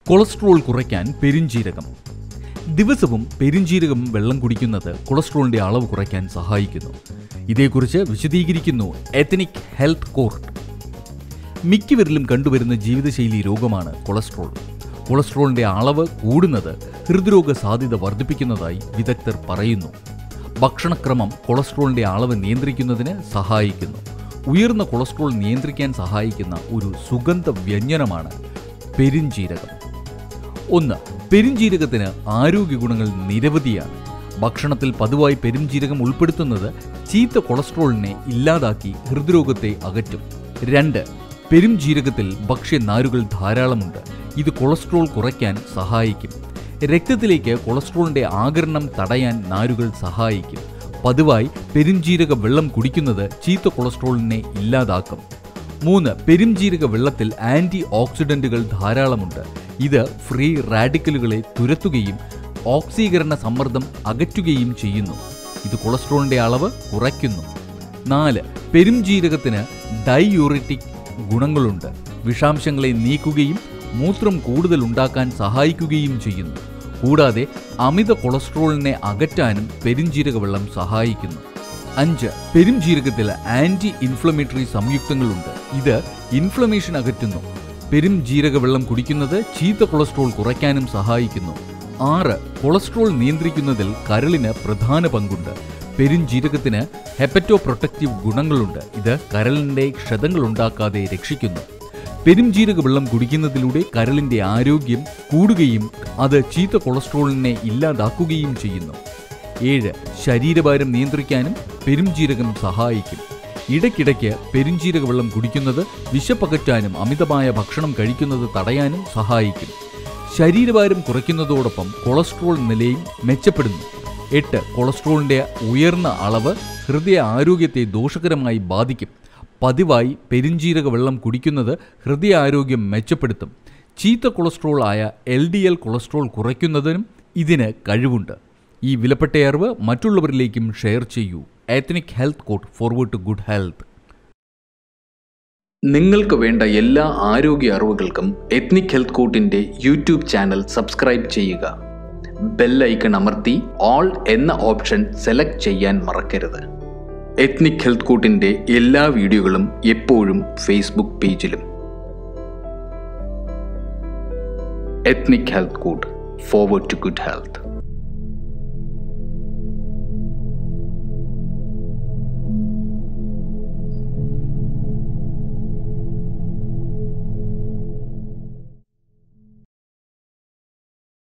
cholesterol കുറയ്ക്കാൻ പെരിഞ്ജീരകം ദിവസവും പെരിഞ്ജീരകം വെള്ളം കുടിക്കുന്നത് കൊളസ്ട്രോളിന്റെ അളവ് കുറയ്ക്കാൻ സഹായിക്കുന്നു ഇതേക്കുറിച്ച് വിശദീകരിക്കുന്നു എത്തനിക് ഹെൽത്ത് കോർട്ട് മിക്കവരിലും കണ്ടുവരുന്ന ജീവിതശൈലി രോഗമാണ് കൊളസ്ട്രോൾ കൊളസ്ട്രോളിന്റെ അളവ് കൂടുന്നത് ഹൃദ്രോഗ സാധ്യത വർദ്ധിപ്പിക്കുന്നതായി വിദഗ്ധർ പറയുന്നു ഭക്ഷണക്രമം കൊളസ്ട്രോളിന്റെ അളവ് നിയന്ത്രിക്കുന്നതിന് സഹായിക്കുന്നു ഉയർന്ന കൊളസ്ട്രോൾ നിയന്ത്രിക്കാൻ സഹായിക്കുന്ന ഒരു സുഗന്ധ വ്യഞ്ജനമാണ് പെരിഞ്ജീരകം ഒന്ന് പെരുംജീരകത്തിന് ആരോഗ്യ ഗുണങ്ങൾ നിരവധിയാണ് ഭക്ഷണത്തിൽ പതിവായി പെരുംജീരകം ഉൾപ്പെടുത്തുന്നത് ചീത്ത കൊളസ്ട്രോളിനെ ഇല്ലാതാക്കി ഹൃദ്രോഗത്തെ അകറ്റും രണ്ട് പെരുംജീരകത്തിൽ ഭക്ഷ്യനാരുകൾ ധാരാളമുണ്ട് ഇത് കൊളസ്ട്രോൾ കുറയ്ക്കാൻ സഹായിക്കും രക്തത്തിലേക്ക് കൊളസ്ട്രോളിന്റെ ആകരണം തടയാൻ നാരുകൾ സഹായിക്കും പതിവായി പെരുംജീരക വെള്ളം കുടിക്കുന്നത് ചീത്ത കൊളസ്ട്രോളിനെ ഇല്ലാതാക്കും മൂന്ന് പെരുംജീരക വെള്ളത്തിൽ ആന്റി ഓക്സിഡന്റുകൾ ധാരാളമുണ്ട് ഇത് ഫ്രീ റാഡിക്കലുകളെ തുരത്തുകയും ഓക്സീകരണ സമ്മർദ്ദം അകറ്റുകയും ചെയ്യുന്നു ഇത് കൊളസ്ട്രോളിന്റെ അളവ് കുറയ്ക്കുന്നു നാല് പെരുംജീരകത്തിന് ഡൈയൂറിറ്റിക് ഗുണങ്ങളുണ്ട് വിഷാംശങ്ങളെ നീക്കുകയും മൂത്രം കൂടുതൽ ഉണ്ടാക്കാൻ സഹായിക്കുകയും ചെയ്യുന്നു കൂടാതെ അമിത കൊളസ്ട്രോളിനെ അകറ്റാനും പെരുംജീരക വെള്ളം സഹായിക്കുന്നു അഞ്ച് പെരുംജീരകത്തിൽ ആന്റി ഇൻഫ്ലമേറ്ററി സംയുക്തങ്ങളുണ്ട് ഇത് ഇൻഫ്ലമേഷൻ അകറ്റുന്നു പെരുംജീരക വെള്ളം കുടിക്കുന്നത് ചീത്ത കൊളസ്ട്രോൾ കുറയ്ക്കാനും സഹായിക്കുന്നു ആറ് കൊളസ്ട്രോൾ നിയന്ത്രിക്കുന്നതിൽ കരളിന് പ്രധാന പങ്കുണ്ട് പെരുംജീരകത്തിന് ഹെപ്പറ്റോ പ്രൊട്ടക്റ്റീവ് ഗുണങ്ങളുണ്ട് ഇത് കരളിന്റെ ക്ഷതങ്ങൾ ഉണ്ടാക്കാതെ രക്ഷിക്കുന്നു പെരുംജീരക വെള്ളം കുടിക്കുന്നതിലൂടെ കരളിന്റെ ആരോഗ്യം കൂടുകയും അത് ചീത്ത കൊളസ്ട്രോളിനെ ഇല്ലാതാക്കുകയും ചെയ്യുന്നു ഏഴ് ശരീരഭാരം നിയന്ത്രിക്കാനും പെരുംജീരകം സഹായിക്കും ഇടയ്ക്കിടയ്ക്ക് പെരുംജീരക വെള്ളം കുടിക്കുന്നത് വിശപ്പകറ്റാനും അമിതമായ ഭക്ഷണം കഴിക്കുന്നത് തടയാനും സഹായിക്കും ശരീരഭാരം കുറയ്ക്കുന്നതോടൊപ്പം കൊളസ്ട്രോൾ നിലയും മെച്ചപ്പെടുന്നു എട്ട് കൊളസ്ട്രോളിന്റെ ഉയർന്ന അളവ് ഹൃദയ ആരോഗ്യത്തെ ദോഷകരമായി ബാധിക്കും പതിവായി പെരുംജീരക വെള്ളം കുടിക്കുന്നത് ഹൃദയാരോഗ്യം മെച്ചപ്പെടുത്തും ചീത്ത കൊളസ്ട്രോൾ ആയ എൽ ഡി എൽ കൊളസ്ട്രോൾ കുറയ്ക്കുന്നതിനും ഇതിന് കഴിവുണ്ട് ഈ വിലപ്പെട്ട അറിവ് മറ്റുള്ളവരിലേക്കും ഷെയർ ചെയ്യൂ ethnic health court forward to good health നിങ്ങൾക്ക് വേണ്ട എല്ലാ ആരോഗ്യ അറിവുകൾക്കും എത്നിക് ഹെൽത്ത് കോട്ടിൻ്റെ യൂട്യൂബ് ചാനൽ സബ്സ്ക്രൈബ് ചെയ്യുക ബെൽ ഐക്കൺ അമർത്തി ഓൾ എന്ന ഓപ്ഷൻ സെലക്ട് ചെയ്യാൻ മറക്കരുത് എത്നിക് ഹെൽത്ത് കോട്ടിൻ്റെ എല്ലാ വീഡിയോകളും എപ്പോഴും ഫേസ്ബുക്ക് പേജിലും ethnic health court forward to good health